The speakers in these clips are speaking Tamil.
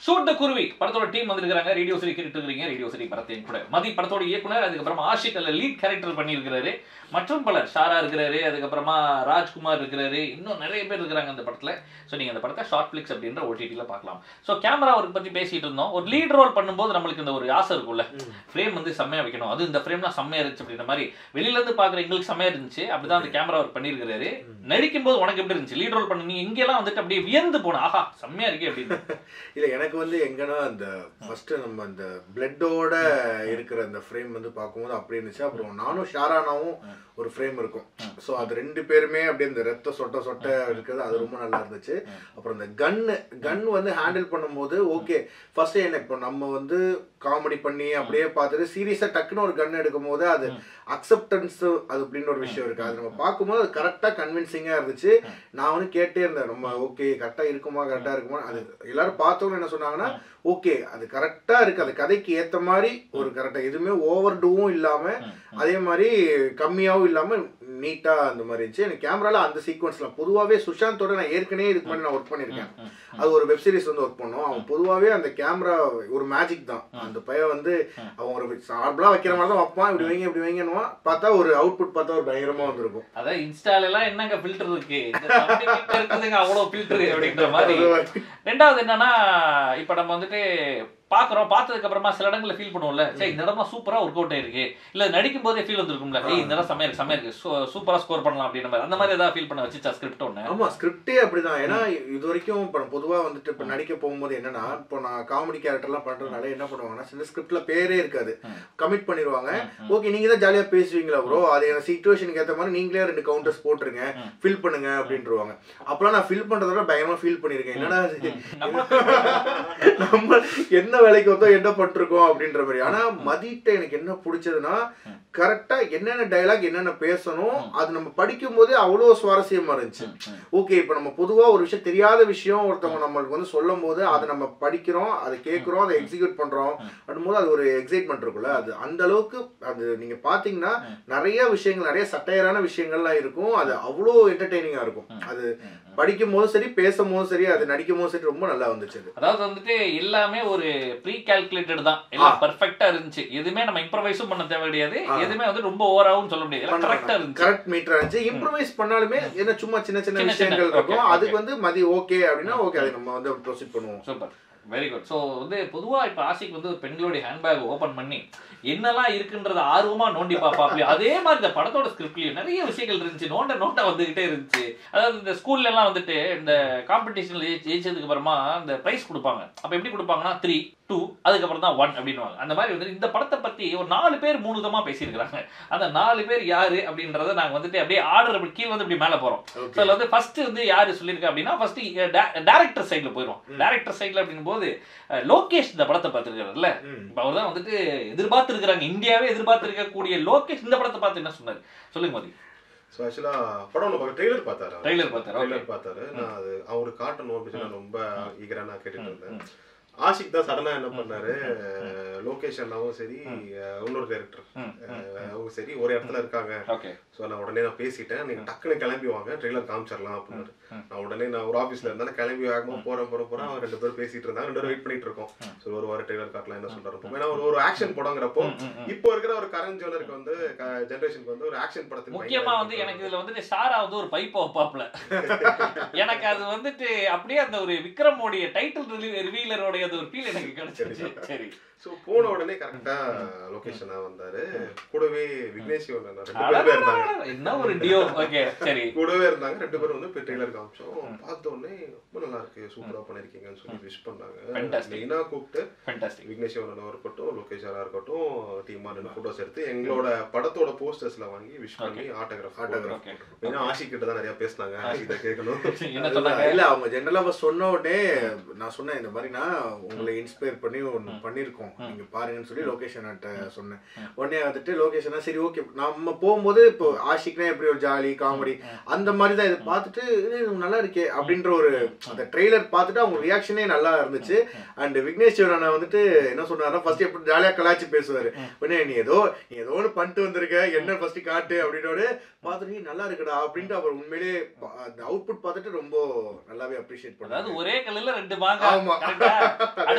ஷூட் த குருவி படத்தோட டீம் வந்திருக்காங்க ரேடியோ சரி கேட்டு இருக்கிறீங்க ரேடியோ சரி படத்தையும் கூட மதி படத்தோட இயக்குனர் அதுக்கப்புறமா ஆஷிக் அல்ல லீட் கேரக்டர் பண்ணியிருக்கிறாரு மற்றும் பலர் ஷாரா இருக்கிறாரு அதுக்கப்புறமா ராஜ்குமார் இருக்கிறாரு இன்னும் நிறைய பேர் இருக்கிறாங்க அந்த படத்துல ஸோ நீங்க அந்த படத்தை ஷார்ட் பிளிக்ஸ் அப்படின்ற ஓடிடியில் பார்க்கலாம் ஸோ கேமரா ஒர்க் பத்தி பேசிட்டு இருந்தோம் ஒரு லீட் ரோல் பண்ணும்போது நம்மளுக்கு இந்த ஒரு ஆசை இருக்கும்ல ஃப்ரேம் வந்து செம்மையா வைக்கணும் அது இந்த ஃப்ரேம்லாம் செம்மையா இருந்துச்சு அப்படின்ற மாதிரி வெளியில இருந்து பாக்குற எங்களுக்கு செம்மையா இருந்துச்சு அப்படிதான் அந்த கேமரா ஒர்க் பண்ணியிருக்காரு நடிக்கும் போது உனக்கு எப்படி இருந்துச்சு லீட் ரோல் பண்ணி நீ எங்கெல்லாம் வந்துட்டு அப்படியே வியந்து போன ஆஹா செம்மையா இருக்கே அப்படின்னு இல்ல எனக்கு வந்து எங்கன்னா அந்த ஃபர்ஸ்ட் நம்ம அந்த பிளட்டோட இருக்கிற அந்த ஃப்ரேம் வந்து பார்க்கும்போது அப்படி இருந்துச்சு அப்புறம் நானும் ஷாரானாவும் ஒரு ஃப்ரேம் இருக்கும் ஸோ அது ரெண்டு பேருமே அப்படியே இந்த ரத்த சொட்ட சொட்ட இருக்கிறது அது ரொம்ப நல்லா இருந்துச்சு அப்புறம் இந்த கன்னு கன் வந்து ஹேண்டில் பண்ணும்போது ஓகே ஃபர்ஸ்ட் என்ன இப்போ நம்ம வந்து காமெடி பண்ணி அப்படியே பார்த்துட்டு சீரியஸாக டக்குன்னு ஒரு கன் எடுக்கும் போது அது அக்செப்டன்ஸ் அது அப்படின்னு ஒரு விஷயம் இருக்கு அது நம்ம பார்க்கும்போது அது கரெக்டாக கன்வின்சிங்காக இருந்துச்சு நான் வந்து கேட்டே இருந்தேன் நம்ம ஓகே கரெக்டாக இருக்குமா கரெக்டாக இருக்குமா அது எல்லாரும் பார்த்தவங்க என்ன சொன்னாங்கன்னா ஓகே அது கரெக்டாக இருக்கு அது கதைக்கு ஏற்ற மாதிரி ஒரு கரெக்டாக எதுவுமே ஓவர் டூவும் இல்லாமல் அதே மாதிரி கம்மியாகவும் இல்லாமல் நீட்டாக அந்த மாதிரி இருந்துச்சு எனக்கு கேமரால அந்த சீக்வன்ஸ்லாம் பொதுவாகவே சுஷாந்தோட நான் ஏற்கனவே இதுக்கு முன்னாடி நான் ஒர்க் பண்ணியிருக்கேன் அது ஒரு வெப் சீரிஸ் வந்து ஒர்க் பண்ணோம் அவன் பொதுவாகவே அந்த கேமரா ஒரு மேஜிக் தான் அந்த பையன் வந்து அவன் ஒரு நார்மலாக வைக்கிற மாதிரி தான் வைப்பான் இப்படி வைங்க இப்படி வைங்கன்னுவான் பார்த்தா ஒரு அவுட்புட் பார்த்தா ஒரு பயங்கரமாக வந்திருக்கும் அதான் இன்ஸ்டால எல்லாம் என்னங்க ஃபில்டர் இருக்கு இந்த தம்பி கிட்ட இருக்குதுங்க அவ்வளவு ஃபில்டர் அப்படின்ற மாதிரி ரெண்டாவது என்னன்னா இப்ப நம்ம வந்துட்டு பாக்குறோம் பார்த்ததுக்கு அப்புறமா சில இடங்கள்ல ஃபீல் பண்ணுவோம்ல சரி இந்த இடமா சூப்பரா ஒர்க் அவுட் ஆயிருக்கு இல்ல நடிக்கும் போதே ஃபீல் வந்திருக்கும்ல ஏய் இந்த இடம் செம்மையா இருக்கு செம்மையா இருக்கு சூப்பரா ஸ்கோர் பண்ணலாம் அப்படின்ற மாதிரி அந்த மாதிரி ஏதாவது ஃபீல் பண்ண வச்சுச்சா ஸ்கிரிப்ட் ஒண்ணு ஆமா ஸ்கிரிப்டே அப்படிதான் ஏன்னா இது வரைக்கும் இப்போ பொதுவா வந்துட்டு இப்போ நடிக்க போகும்போது என்னன்னா இப்போ நான் காமெடி கேரக்டர்லாம் பண்றதுனால என்ன பண்ணுவாங்கன்னா சில ஸ்கிரிப்ட்ல பேரே இருக்காது கமிட் பண்ணிடுவாங்க ஓகே நீங்க தான் ஜாலியா பேசுவீங்களா ப்ரோ அது எனக்கு சுச்சுவேஷனுக்கு ஏற்ற மாதிரி நீங்களே ரெண்டு கவுண்டர்ஸ் போட்டுருங்க ஃபில் பண்ணுங்க அப்படின்றவாங்க அப்பலாம் நான் ஃபில் பண்றத விட பயங்கரமா ஃபீல் பண்ணிருக்கேன் என்னடா இது? நம்ம நம்ம என்ன வேலைக்கு வந்தோம் என்ன பட்டிருக்கோம் அப்படின்ற மாதிரி ஆனா மதிட்ட எனக்கு என்ன பிடிச்சதுன்னா கரெக்டா என்னென்ன டயலாக் என்னென்ன பேசணும் அது நம்ம படிக்கும் போதே அவ்வளோ சுவாரஸ்யமா இருந்துச்சு ஓகே இப்போ நம்ம பொதுவா ஒரு விஷயம் தெரியாத விஷயம் ஒருத்தவங்க நம்மளுக்கு வந்து சொல்லும் போது அதை நம்ம படிக்கிறோம் அதை கேட்குறோம் அதை எக்ஸிக்யூட் பண்றோம் அப்படிங்கும்போது அது ஒரு எக்ஸைட்மெண்ட் இருக்குல்ல அது அந்த அளவுக்கு அது நீங்க பாத்தீங்கன்னா நிறைய விஷயங்கள் நிறைய சட்டையரான விஷயங்கள்லாம் இருக்கும் அது அவ்வளோ என்டர்டெய்னிங்கா இருக்கும் அது படிக்கும் போதும் சரி பேசும் போதும் சரி அது நடிக்கும் போதும் சரி ரொம்ப நல்லா வந்துச்சு அது அதாவது வந்துட்டு எல்லாமே ஒரு ப்ரீ கால்குலேட்டட் தான் எல்லாம் பெர்ஃபெக்ட்டா இருந்துச்சு எதுவுமே நம்ம இம்ப்ரவைஸும் பண்ண தேவை கிடையாது எதுவுமே வந்து ரொம்ப ஓவராவும் சொல்ல முடியாது எல்லாம் கரெக்டா இருந்துச்சு கரெக்ட் மீட்டர் இருந்துச்சு இம்ப்ரூவைஸ் பண்ணாலுமே என்ன சும்மா சின்ன சின்ன சின்ன விஷயங்கள் சின்ன, இருக்கும் okay, அதுக்கு வந்து மதி ஓகே அப்படின்னா ஓகே அதை நம்ம வந்து ப்ரொசீட் பண்ணுவோம் சூப்பர் வெரி குட் ஸோ வந்து பொதுவா இப்போ ஆசிக் வந்து ஒரு பெண்களுடைய ஹேண்ட்பேக் ஓபன் பண்ணி என்னெல்லாம் இருக்குன்றத ஆர்வமா நோண்டி பாப்பாப்ல அதே மாதிரி இந்த படத்தோட ஸ்கிரிப்ட்லயும் நிறைய விஷயங்கள் இருந்துச்சு நோண்ட நோண்ட வந்துகிட்டே இருந்துச்சு அதாவது இந்த ஸ்கூல்ல எல்லாம் வந்துட்டு இந்த காம்படிஷன்ல ஜெயிச்சதுக்கு அப்புறமா இந்த பிரைஸ் கொடுப்பாங்க அப்ப எப்படி கொடுப்பாங்கன்னா த்ரீ டூ அதுக்கப்புறம் தான் ஒன் அப்படின்னுவாங்க அந்த மாதிரி வந்து இந்த படத்தை பத்தி ஒரு நாலு பேர் மூணு விதமா பேசியிருக்கிறாங்க அந்த நாலு பேர் யாரு அப்படின்றத நாங்க வந்துட்டு அப்படியே ஆர்டர் அப்படி கீழே வந்து இப்படி மேல போறோம் ஸோ ஓகே அதுல வந்து ஃபர்ஸ்ட் வந்து யாரு சொல்லியிருக்கா அப்படின்னா ஃபர்ஸ்ட் டேரக்டர் சைடுல போயிடும் டேரக்டர் சைடுல அப்படிங்கும் போது அஹ், லோகேஷ் இந்த படத்தை பார்த்துருக்காருல்ல இப்போ அவர் தான் வந்துட்டு எதிர்பார்த்து இருக்கிறாங்க இந்தியாவே எதிர்பார்த்து இருக்கக்கூடிய லோகேஷ் இந்த படத்தை பார்த்து என்ன சொன்னாரு சொல்லுங்க மதி ஸோ ஆக்சுவலாக படம் நம்ம ட்ரெய்லர் பார்த்தாரு அவர். ட்ரைலர் பார்த்தாரு ஓகே ட்ரெய்லர் பார்த்தாரு நான் அது அவருக்கு காட்டணும் அப்படின்னு சொல்லி நான் ரொம்ப ஈகரா நான் கேட்டுட்டு இருந்தேன் ஆஷிக் தான் சடனா என்ன பண்ணாரு லோகேஷ் அண்ணாவும் சரி அஹ், இன்னொரு டேரக்டர் அவங்க சரி ஒரு இடத்துல இருக்காங்க ஓகே ஸோ நான் உடனே நான் பேசிட்டேன் நீங்க டக்குன்னு கிளம்பி வாங்க ட்ரெய்லர் காமிச்சிடலாம் அப்படின்னு நான் உடனே நான் ஒரு ஆஃபீஸ்ல இருந்தாலும் கிளம்பி வேகமா போறேன் போறேன் போறேன் அவன் ரெண்டு பேரும் பேசிட்டு இருந்தாங்க ரெண்டு பேரும் வெயிட் பண்ணிட்டு இருக்கோம் ஸோ ஒரு வாரம் ட்ரெய்லர் காட்டலாம் என்ன சொல்றாரு ஏன்னா ஒரு ஒரு ஆக்ஷன் படங்கிறப்போ இப்போ இருக்கிற ஒரு கரண்ட் ஜோனருக்கு வந்து ஜெனரேஷனுக்கு வந்து ஒரு ஆக்ஷன் படத்துக்கு முக்கியமா பயங்கர வந்து எனக்கு இதுல வந்துட்டு சாரா வந்து ஒரு பைப்பை வைப்பாப்ல எனக்கு அது வந்துட்டு அப்படியே அந்த ஒரு விக்ரமோடைய டைட்டில் ரிவீலரோடைய அது ஒரு ஃபீல் எனக்கு கிடைச்சிருச்சு சரி ஸோ போன உடனே கரெக்டா லொகேஷனா வந்தாரு கூடவே விக்னேஷ் சிவன் அண்ணா ரெண்டு பேருமே இருந்தாங்க என்ன ஒரு டியோ ஓகே சரி கூடவே இருந்தாங்க ரெண்டு பேரும் வந்து இப்போ ட்ரெய்லர் காமிச்சோம் பார்த்த உடனே ரொம்ப நல்லா இருக்கு சூப்பரா பண்ணிருக்கீங்கன்னு சொல்லி விஷ் பண்ணாங்க Fantastic. மெயினா கூப்பிட்டு ஃபேண்டாஸ்டிக் விக்னேஷ் சிவன் இருக்கட்டும் லோகேஷ் சாரா இருக்கட்டும் டீமா ரெண்டு போட்டோஸ் எடுத்து எங்களோட படத்தோட போஸ்டர்ஸ்ல வாங்கி விஷ் பண்ணி ஆட்டோகிராஃப் Autograph. ஓகே மெயினா ஆஷிக் கிட்ட தான் நிறைய பேசினாங்க ஆஷிக் தான் கேட்கணும் என்ன சொன்னாங்க இல்ல அவங்க ஜெனரலா ஃபர்ஸ்ட் சொன்ன உடனே நான் சொன்னேன் இந்த மாதிரி நான் உங்களை இன்ஸ்பயர் பண்ணி ஒன்று பண்ணியிருக்கோம் நீங்க பாருங்கன்னு சொல்லி லொகேஷன்ட்ட சொன்னேன் உடனே வந்துட்டு லொகேஷனா சரி ஓகே நம்ம போகும்போது இப்போ ஆஷிக்னா எப்படி ஒரு ஜாலி காமெடி அந்த மாதிரி தான் இதை பார்த்துட்டு "ஏய், இது நல்லா இருக்கே அப்படின்ற ஒரு அந்த ட்ரெய்லர் பார்த்துட்டு அவங்க ரியாக்ஷனே நல்லா இருந்துச்சு அண்ட் விக்னேஷ் சிவரானா வந்துட்டு என்ன சொன்னாருன்னா ஃபர்ஸ்ட் எப்படி ஜாலியா கலாய்ச்சி பேசுவாரு உடனே நீ ஏதோ நீ ஏதோ ஒன்று பண்ணிட்டு வந்திருக்க என்ன ஃபர்ஸ்ட் காட்டு அப்படின்னோட பார்த்துட்டு "ஏய், நல்லா இருக்குடா அப்படின்ட்டு அவர் உண்மையிலேயே ப- அந்த அவுட்புட் பார்த்துட்டு ரொம்ப நல்லாவே அப்ரிஷியேட் அதாவது பண்ணாரு ஒரே கல்லுல ரெண்டு மாங்க ஆமா. கரெக்டா அடுத்த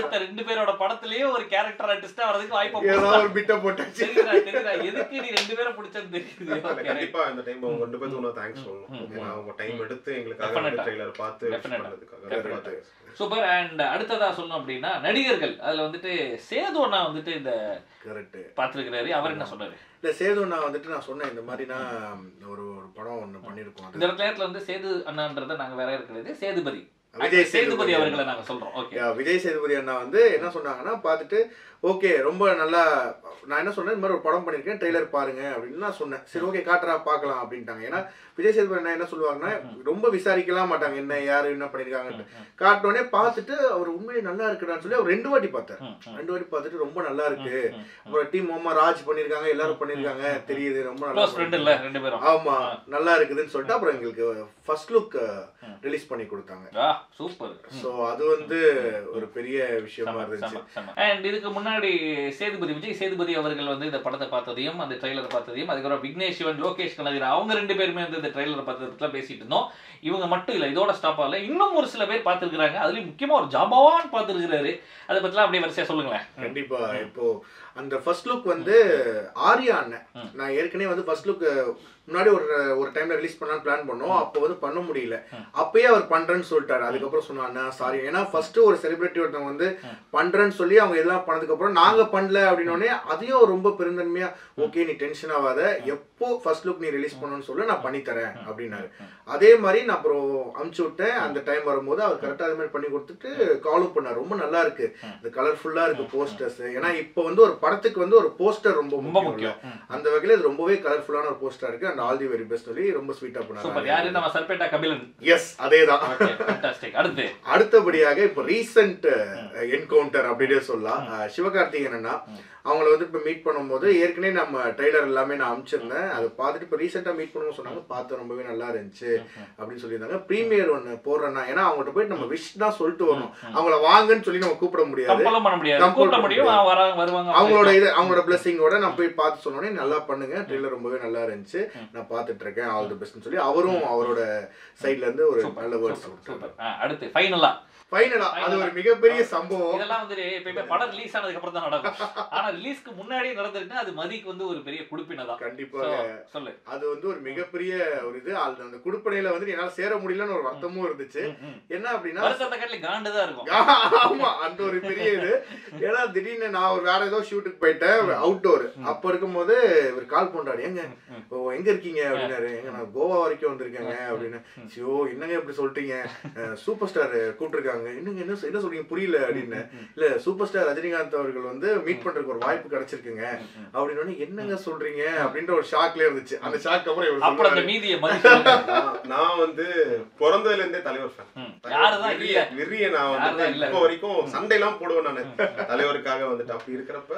பார்த்த ரெண்டு பேரோட படத்திலேயே ஒரு கேரக்டர் ஆர்டிஸ்டா வரதுக்கு வாய்ப்பு ஏதாவது ஒரு பிட்ட போட்டாச்சு தெரியுதா தெரியுதா எதுக்கு நீ ரெண்டு பேரும் பிடிச்சது தெரியுது இல்ல, Okay, right. கண்டிப்பா இந்த டைம் அவங்க ரெண்டு பேருக்கு நான் தேங்க்ஸ் சொல்லணும் ஏன்னா அவங்க டைம் எடுத்து எங்களுக்காக Definite-ஆ. ட்ரெய்லர் பார்த்து wish Definite-ஆ. பண்ணதுக்காக Definite-ஆ. பார்த்து சூப்பர் அண்ட் அடுத்ததா சொல்லணும் அப்படின்னா நடிகர்கள் அதுல வந்துட்டு சேது அண்ணா வந்துட்டு இந்த கரெக்ட் பாத்துருக்கிறாரு அவர் என்ன சொல்றாரு இல்ல சேது நான் வந்துட்டு நான் சொன்னேன் இந்த மாதிரி நான் ஒரு ஒரு படம் ஒண்ணு பண்ணிருக்கோம் இந்த அது இடத்துல வந்து சேது அண்ணான்றத நாங்க வேற இருக்கிறது சேதுபதி விஜய் சேதுபதி சேதுபதி அவர்களை நாங்க சொல்றோம் ஓகே Yeah, விஜய் சேதுபதி அண்ணா வந்து என்ன சொன்னாங்கன்னா பார்த்துட்டு ஓகே ரொம்ப நல்லா நான் என்ன சொன்னேன் இந்த மாதிரி ஒரு படம் பண்ணியிருக்கேன் ட்ரெய்லர் பாருங்க அப்படின்னு நான் சொன்னேன் சரி ஓகே காட்டுறா பார்க்கலாம் அப்படின்ட்டாங்க ஏன்னா விஜய் சேதுபதி அண்ணா என்ன சொல்லுவாங்கன்னா ரொம்ப விசாரிக்கலாம் மாட்டாங்க என்ன யாரு என்ன பண்ணியிருக்காங்கன்னு காட்டினோடனே பார்த்துட்டு அவர் உண்மையிலே நல்லா இருக்குடான்னு சொல்லி அவர் ரெண்டு வாட்டி பார்த்தார் ரெண்டு வாட்டி பார்த்துட்டு ரொம்ப நல்லா இருக்கு அப்புறம் டீம் மாமா ராஜ் பண்ணியிருக்காங்க எல்லாரும் பண்ணியிருக்காங்க தெரியுது ரொம்ப நல்லா க்ளோஸ் ஃப்ரெண்ட் இல்ல ரெண்டு பேரும் ஆமா நல்லா இருக்குதுன்னு சொல்லிட்டு அப்புறம் எங்களுக்கு ஃபர்ஸ்ட் லுக் ரிலீஸ் பண்ணி கொடுத்தாங்க ஆ சூப்பர் சோ அது வந்து ஒரு பெரிய விஷயமா இருந்துச்சு அண்ட் இதுக்கு முன்னாடி சேதுபதி விஜய் சேதுபதி அவர்கள் வந்து இந்த படத்தை பார்த்ததையும் அந்த ட்ரெய்லர் பார்த்ததையும் அதுக்கப்புறம் விக்னேஷ் சிவன் லோகேஷ் கனகர் அவங்க ரெண்டு பேருமே வந்து இந்த ட்ரெய்லர் பார்த்ததுல பேசிட்டு இருந்தோம் இவங்க மட்டும் இல்ல இதோட ஸ்டாப் ஆகல இன்னும் ஒரு சில பேர் பார்த்துருக்காங்க அதுலயும் முக்கியமா ஒரு ஜாம்பவான் பார்த்துருக்கிறாரு அதை பத்திலாம் அப்படியே வரிசையா சொல்லுங்களேன் கண்டிப்பா இப்போ அந்த ஃபர்ஸ்ட் லுக் வந்து ஆர்யா அண்ணன் நான் ஏற்கனவே வந்து ஃபர்ஸ்ட் லுக் முன்னாடி ஒரு ஒரு டைம்ல ரிலீஸ் பண்ணலாம்னு பிளான் பண்ணோம் அப்போ வந்து பண்ண முடியல அப்பயே அவர் பண்றேன்னு சொல்லிட்டாரு அதுக்கப்புறம் சொன்னாங்க சாரி ஏன்னா ஃபர்ஸ்ட் ஒரு செலிபிரிட்டி ஒருத்தவங்க வந்து பண்றேன்னு சொல்லி அவங்க எல்லாம் பண்ணதுக்கு அப்புறம் நாங்க பண்ணல அப்படின்னோடனே அதையும் ரொம்ப பெருந்தன்மையா ஓகே நீ டென்ஷன் ஆகாத எப்போ ஃபர்ஸ்ட் லுக் நீ ரிலீஸ் பண்ணணும்னு சொல்லி நான் பண்ணி தரேன் அப்படின்னாரு அதே மாதிரி நான் அப்புறம் அமுச்சு விட்டேன் அந்த டைம் வரும்போது அவர் கரெக்டாக அது மாதிரி பண்ணி கொடுத்துட்டு காலும் பண்ணார் ரொம்ப நல்லா இருக்கு இந்த கலர்ஃபுல்லா இருக்கு போஸ்டர்ஸ் ஏன்னா இப்போ வந்து ஒரு படத்துக்கு வந்து ஒரு போஸ்டர் ரொம்ப ரொம்ப முக்கியம் முக்கியம் அந்த வகையில இது ரொம்பவே கலர்ஃபுல்லான ஒரு போஸ்டர் இருக்கு and all the very best சொல்லி ரொம்ப ஸ்வீட்டா சூப்பர் யாரு பண்ணாரு நம்ம சர்பேட்டா கபிலன் எஸ் அதேதான் ஓகே ஃபேண்டாஸ்டிக் அடுத்து அடுத்தபடியாக இப்போ ரீசெண்ட் என்கவுண்டர் அப்படின்னே சொல்லலாம் அஹ், சிவகார்த்திகேயன் அண்ணா அவங்கள வந்து இப்போ மீட் பண்ணும்போது ஏற்கனவே நம்ம ட்ரைலர் எல்லாமே நான் அனுப்பிச்சிருந்தேன் அதை பார்த்துட்டு இப்போ ரீசெண்டாக மீட் பண்ணுவோம் சொன்னாங்க பார்த்து ரொம்பவே நல்லா இருந்துச்சு அப்படின்னு சொல்லியிருந்தாங்க ப்ரீமியர் ஒன்று போடுறேன்னா ஏன்னா அவங்கள்ட்ட போயிட்டு நம்ம விஷ் தான் சொல்லிட்டு வரணும் அவங்கள வாங்கன்னு சொல்லி நம்ம கூப்பிட முடியாது கம்பலம் பண்ண முடியாது Compel கூப்பிட பண்ண முடியும் ஆ, வராங்க வருவாங்க அவங்களோட இது அவங்களோட பிளஸிங்கோட நான் போய் பார்த்து சொன்னோடனே நல்லா பண்ணுங்க ட்ரெய்லர் ரொம்பவே நல்லா இருந்துச்சு நான் பார்த்துட்டு இருக்கேன் ஆல் தி பெஸ்ட்னு சொல்லி அவரும் அவரோட சைட்ல இருந்து ஒரு நல்ல வேர்ட்ஸ் கொடுத்தாரு சூப்பர் ஆ, அடுத்து ஃபைனலா ஃபைனலா அது ஒரு மிகப்பெரிய சம்பவம் இதெல்லாம் வந்து எப்பயுமே படம் ரிலீஸ் ஆனதுக்கு அப்புறம் தான் நடக்கும் ஆனா ரிலீஸ்க்கு முன்னாடியே நடந்திருக்குன்னா அது மதிக்கு வந்து ஒரு பெரிய குடுப்பினதான் கண்டிப்பா So, சொல்லு அது வந்து ஒரு மிகப்பெரிய ஒரு இது அது அந்த குடுப்படையில வந்து என்னால சேர முடியலன்னு ஒரு வருத்தமும் இருந்துச்சு ம், ம். என்ன அப்படின்னா வருத்தத்தை காட்டில காண்டு தான் இருக்கும் ஆமா அந்த ஒரு பெரிய இது ஏன்னா திடீர்னு நான் ஒரு வேற ஏதோ ஷூட்டுக்கு போயிட்டேன் அவுட்டோர் அப்ப இருக்கும்போது இவர் கால் பண்றாரு எங்க ஓ எங்க இருக்கீங்க அப்படின்னாரு எங்க நான் கோவா வரைக்கும் வந்திருக்கேங்க அப்படின்னு ஐயோ என்னங்க இப்படி சொல்லிட்டீங்க சூப்பர் ஸ்டார் கூப்பிட்டுருக்காங்க என்னங்க என்ன சொ- என்ன சொல்றீங்க புரியல அப்படின்னு இல்ல சூப்பர் ஸ்டார் ரஜினிகாந்த் அவர்கள் வந்து மீட் பண்றதுக்கு ஒரு வாய்ப்பு கிடைச்சிருக்குங்க அப்படின்னு என்னங்க சொல்றீங்க அப்படின்ற ஒரு ஷாக்ல இருந்துச்சு அந்த ஷாக் அப்புறம் இவர் அப்புறம் அந்த சொல்றாரு. மீதியை மதி சொல்லுங்க. நான் நான் வந்து பிறந்ததுல இருந்தே தலைவர் ஃபேன் ம். யாருதான் இல்ல விரிய- விரிய நான் யாருதான் வந்து இல்ல? இப்போ வரைக்கும் சண்டைலாம் போடுவேன் நானு தலைவருக்காக வந்துட்டு அப்படி இருக்கிறப்ப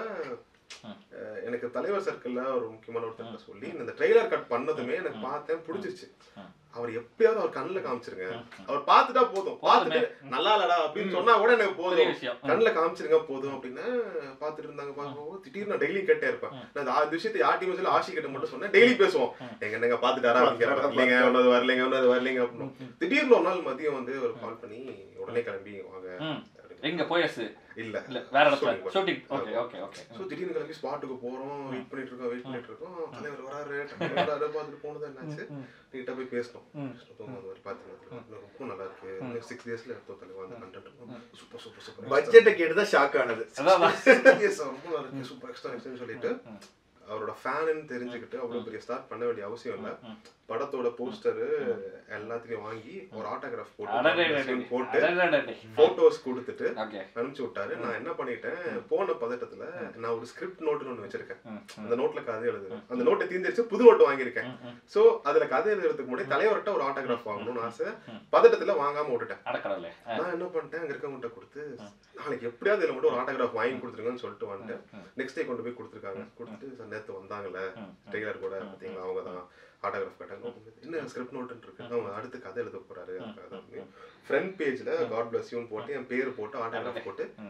அஹ், எனக்கு தலைவர் சர்க்கிள்ல ஒரு முக்கியமான ஒருத்தர் சொல்லி இந்த ட்ரெய்லர் கட் பண்ணதுமே எனக்கு பார்த்தேன் பிடிச்சிருச்சு அவர் எப்பயாவது அவர் கண்ணுல காமிச்சிருங்க அவர் பார்த்துட்டா போதும் பார்த்துட்டு நல்லா இல்லடா அப்படின்னு சொன்னா கூட எனக்கு பெரிய போதும் விஷயம் கண்ணுல காமிச்சிருங்க போதும் அப்படின்னு பார்த்துட்டு இருந்தாங்க பார்க்கும்போது திடீர்னு நான் டெய்லி கேட்டே இருப்பேன் நான் இந்த ஆ- இந்த விஷயத்தை யார்ட்டையும் சொல்லி ஆஷி கிட்ட மட்டும் சொன்னேன் டெய்லி பேசுவோம் எங்க என்னங்க பாத்துட்டாரா அப்படிங்கிற இல்லைங்க ஒன்னது வரலைங்க ஒன்னது வரலைங்க அப்படின்னு திடீர்னு ஒரு நாள் மதியம் வந்து ஒரு கால் பண்ணி உடனே கிளம்பி வாங்க ம். அப்படின்னு. எங்க போயஸ் இல்ல இல்ல வேற இடத்துல Shooting. Shooting okay okay okay so திடீர்னு கிளம்பி ஸ்பாட்டுக்கு போறோம் வெயிட் பண்ணிட்டு இருக்கோம் வெயிட் பண்ணிட்டு இருக்கோம் தலைவர் வராரு டக்குனு வராரு பார்த்துட்டு போனது என்னாச்சு நீட்டா போய் பேசணும் பேசினப்போ அந்த மாதிரி பாத்துங்க ரொம்ப நல்லா இருக்கு சிக்ஸ் டேஸ்ல எடுத்தோம் தலைவர் அந்த கண்டென்ட் சூப்பர் சூப்பர் சூப்பர் பட்ஜெட்டை கேட்டுதான் ஷாக் ஆனது அதான் Yes, ரொம்ப நல்லா இருக்கு சூப்பர் எக்ஸ்ட்ரா நெக்ஸ்ட் சொல்லிட்டு அவரோட ஃபேனுன்னு தெரிஞ்சுக்கிட்டு அவ்வளவு பெரிய ஸ்டார்ட் பண்ண வேண்டிய அவசியம் இல்ல படத்தோட போஸ்டர் எல்லாத்தையும் வாங்கி ஒரு ஆட்டோகிராஃப் போட்டு போட்டு போட்டோஸ் கொடுத்துட்டு ஓகே அனுப்பிச்சு விட்டாரு நான் என்ன பண்ணிட்டேன் போன பதட்டத்துல நான் ஒரு ஸ்கிரிப்ட் நோட்னு ஒண்ணு வச்சிருக்கேன் அந்த நோட்ல கதை எழுதுறேன் அந்த நோட்டை தீர்ந்துருச்சு புது நோட்டு வாங்கியிருக்கேன் சோ அதுல கதை எழுதுறதுக்கு முன்னாடி தலைவர்கிட்ட ஒரு ஆட்டோகிராஃப் வாங்கணும்னு ஆசை பதட்டத்துல வாங்காம விட்டுட்டேன் அடக்கடவுளே நான் என்ன பண்ணிட்டேன் அங்க இருக்கவங்ககிட்ட கொடுத்து நாளைக்கு எப்படியாவது இதுல மட்டும் ஒரு ஆட்டோகிராஃப் வாங்கி கொடுத்துருங்கன்னு சொல்லிட்டு வந்துட்டேன் நெக்ஸ்ட் டே கொண்டு போய் கொடுத்துருக்காங்க கொடுத்துட்டு சார் நேத்து வந்தாங்கல்ல டெய்லர் கூட பாத்தீங்களா அவங்க தான் ஆட்டோகிராஃப் கேட்டாங்க என்ன ஸ்கிரிப்ட் நோட்டு இருக்கு அவங்க அடுத்து கதை எழுத போறாரு ஃப்ரண்ட் பேஜ்ல காட் பிளஸ் யூன்னு போட்டு என் பேர் போட்டு ஆட்டோகிராஃப் போட்டு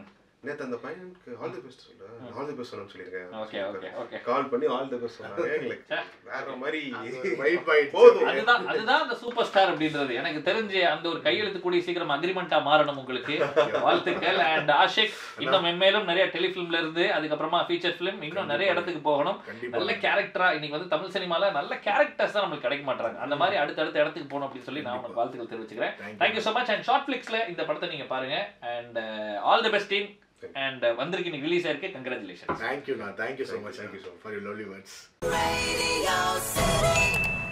நேத்து அந்த பையனுக்கு ஆல் தி பெஸ்ட் சொல்ல ஆல் தி பெஸ்ட் சொல்லணும்னு சொல்லியிருக்கேன் ஓகே ஓகே ஓகே கால் பண்ணி ஆல் தி பெஸ்ட் சொன்னாங்க எங்களுக்கு வேற மாதிரி வைப் ஆயிடுச்சு போதும். அதுதான் அதுதான் அந்த சூப்பர் ஸ்டார் அப்படின்றது எனக்கு தெரிஞ்சு அந்த ஒரு கையெழுத்து கூடிய சீக்கிரம் அக்ரிமெண்டா மாறணும் உங்களுக்கு வாழ்த்துக்கள் அண்ட் ஆஷிக் இன்னும் மென்மேலும் நிறைய டெலிஃபிலிம்ல இருந்து அதுக்கப்புறமா ஃபீச்சர் ஃபிலிம் இன்னும் நிறைய இடத்துக்கு போகணும் கண்டிப்பா நல்ல கேரக்டரா இன்னைக்கு வந்து தமிழ் சினிமால நல்ல கேரக்டர்ஸ் தான் நம்மளுக்கு கிடைக்க மாட்டாங்க அந்த மாதிரி அடுத்தடுத்த இடத்துக்கு போகணும் அப்படின்னு சொல்லி நான் உங்களுக்கு வாழ்த்துக்கள் தெரிவிச்சுக்கிறேன் Thank you. Thank you so much and short ஃபிளிக்ஸ்ல இந்த படத்தை நீங்க பாருங்க and all the best team and வந்திருக்கு இன்னைக்கு ரிலீஸ் ஆயிருக்கு congratulation Thank you, Na. Thank you so Thank you, much thank you Anand, for your lovely words. Radio City.